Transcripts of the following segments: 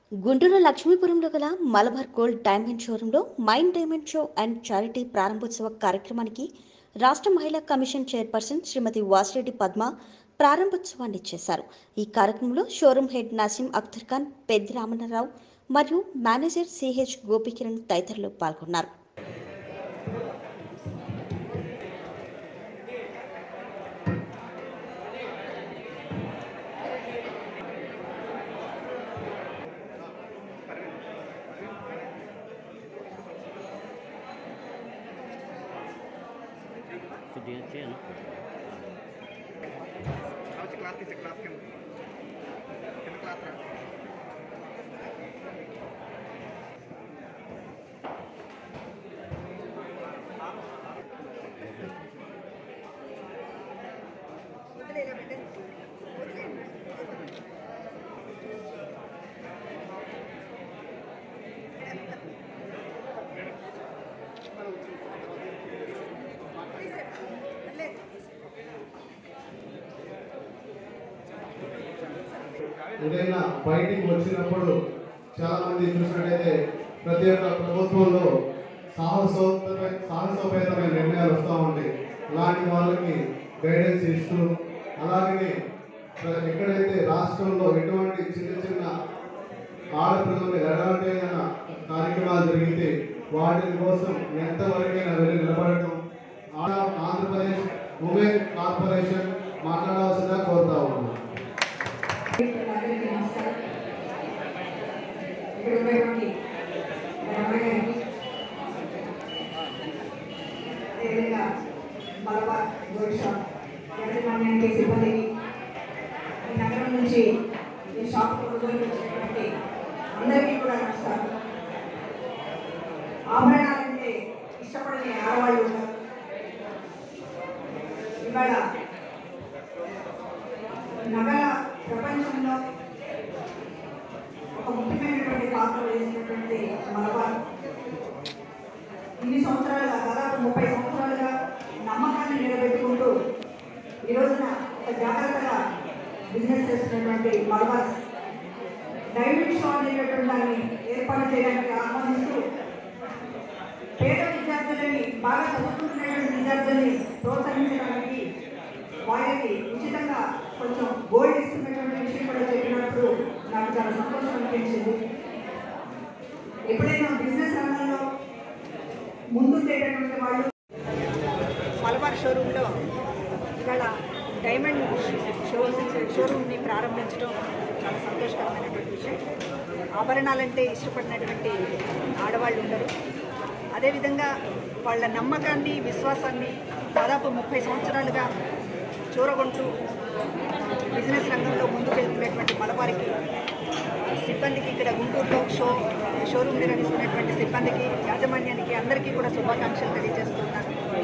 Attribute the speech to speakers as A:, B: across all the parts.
A: గుంటూరు లక్ష్మీపురంలో గల Malabar gold diamond షోరూంలో mind diamond show and charity ప్రారంభోత్సవ కార్యక్రమానికి రాష్ట్ర మహిళా కమిషన్ చైర్పర్సన్ శ్రీమతి వాసిరెడ్డి పద్మ ప్రారంభోత్సవాన్ని చేశారు ఈ కార్యక్రమంలో షోరూం హెడ్ నసీం అఖ్తర్ ఖాన్ పెద్ది రామన్నరావు మరియు మేనేజర్ సిహెచ్ గోపికిరణ్ తదితరులు పాల్గొన్నారు
B: కొద్దిగా చేయను
C: వచ్చి క్లాస్ తీసే క్లాస్ కింద కింద క్లాస్ రా
D: ఏదైనా బయటికి వచ్చినప్పుడు చాలా మంది చూసినట్టయితే ప్రతి ఒక్క ప్రభుత్వంలో సాహసోపేత సాహసోపేతమైన నిర్ణయాలు వస్తూ ఉంటాయి అలాంటి వాళ్ళకి గైడెన్స్ ఇస్తూ అలాగనే ప్ర- ఎక్కడైతే రాష్ట్రంలో ఎటువంటి చిన్న చిన్న ఆడపిల్లలు ఎలాంటి కార్యక్రమాలు జరిగితే వాటి కోసం ఎంతవరకైనా వెళ్ళి నిలబడటం ఆ- ఆంధ్రప్రదేశ్ ఉమెన్ కార్పొరేషన్ మాట్లాడాల్సిందిగా కోరుతా ఉన్నాను
E: అందరికీ నమస్కారం ఇక్కడ ఉన్నటువంటి రమణ గారికి అదేవిధంగా మలబార్ గోల్డ్ షాప్ యాజమాన్యానికి సిబ్బందికి ఈ నగరం నుంచి ఈ షాప్ కొనుగోలు వచ్చినటువంటి అందరికీ కూడా నమస్కారం ఆభరణాలంటే ఇష్టపడని ఆడవాళ్ళు ఉన్నారు ఇవాళ నగర ప్రపంచంలో ఒక ముఖ్యమైనటువంటి పాత్ర వేసినటువంటి మలబార్ ఇన్ని సంవత్సరాలుగా దాదాపు ముప్పై సంవత్సరాలుగా నమ్మకాన్ని నిలబెట్టుకుంటూ ఈ రోజున ఒక జాగ్రత్తగా బిజినెస్ చేస్తున్నటువంటి మలబార్ డైమండ్ షో అనేటటువంటి దాన్ని ఏర్పాటు చేయడానికి ఆహ్వానిస్తూ పేద విద్యార్థులని బాగా చదువుకుంటున్నటువంటి విద్యార్థుల్ని ప్రోత్సహించడానికి వారికి ఉచితంగా కొంచెం గోల్డ్ ఇస్తున్నటువంటి విషయం కూడా చెప్పినప్పుడు నాకు చాలా సంతోషం అనిపించింది ఎప్పుడైనా బిజినెస్ రంగంలో ముందుండేటటువంటి వాళ్ళు మలబార్ షోరూంలో ఇవాళ డైమండ్ షో షోరూమ్ని ప్రారంభించడం చాలా సంతోషకరమైనటువంటి విషయం ఆభరణాలంటే ఇష్టపడినటువంటి ఆడవాళ్ళు ఉండరు అదేవిధంగా వాళ్ళ నమ్మకాన్ని విశ్వాసాన్ని దాదాపు ముప్పై సంవత్సరాలుగా చూరగొంటూ బిజినెస్ రంగంలో ముందుకు వెళ్తున్నటువంటి మలబారికి సిబ్బందికి ఇక్కడ గుంటూరులో షో షోరూమ్ నిర్వహిస్తున్నటువంటి సిబ్బందికి యాజమాన్యానికి అందరికీ కూడా శుభాకాంక్షలు తెలియజేస్తున్నాను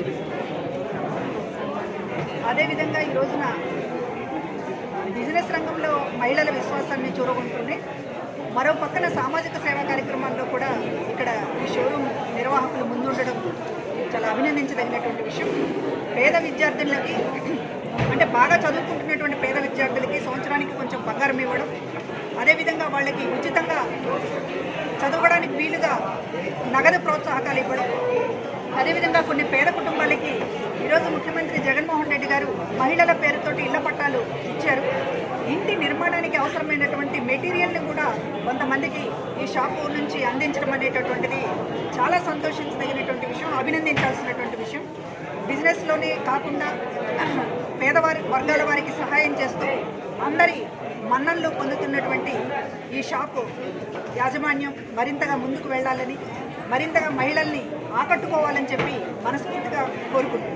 E: అదేవిధంగా ఈ రోజున బిజినెస్ రంగంలో మహిళల విశ్వాసాన్ని చూరగొంటూనే మరో పక్కన సామాజిక సేవా కార్యక్రమాల్లో కూడా ఇక్కడ ఈ షోరూమ్ నిర్వాహకులు ముందుండడం చాలా అభినందించదగినటువంటి విషయం పేద విద్యార్థులకి అంటే బాగా చదువుకుంటున్నటువంటి పేద విద్యార్థులకి సంవత్సరానికి కొంచెం బంగారం ఇవ్వడం అదేవిధంగా వాళ్ళకి ఉచితంగా చదవడానికి వీలుగా నగదు ప్రోత్సాహకాలు ఇవ్వడం అదేవిధంగా కొన్ని పేద కుటుంబాలకి ఈరోజు ముఖ్యమంత్రి జగన్మోహన్ రెడ్డి గారు మహిళల పేరుతోటి ఇళ్ల పట్టాలు ఇచ్చారు ఇంటి నిర్మాణానికి అవసరమైనటువంటి మెటీరియల్ని కూడా కొంతమందికి ఈ షాపు నుంచి అందించడం అనేటటువంటిది చాలా సంతోషించదగినటువంటి విషయం అభినందించాల్సినటువంటి విషయం బిజినెస్లోనే కాకుండా పేదవారి వర్గాల వారికి సహాయం చేస్తూ అందరి మన్నల్లో పొందుతున్నటువంటి ఈ షాపు యాజమాన్యం మరింతగా ముందుకు వెళ్ళాలని మరింతగా మహిళల్ని ఆకట్టుకోవాలని చెప్పి మనస్ఫూర్తిగా కోరుకుంటున్నాను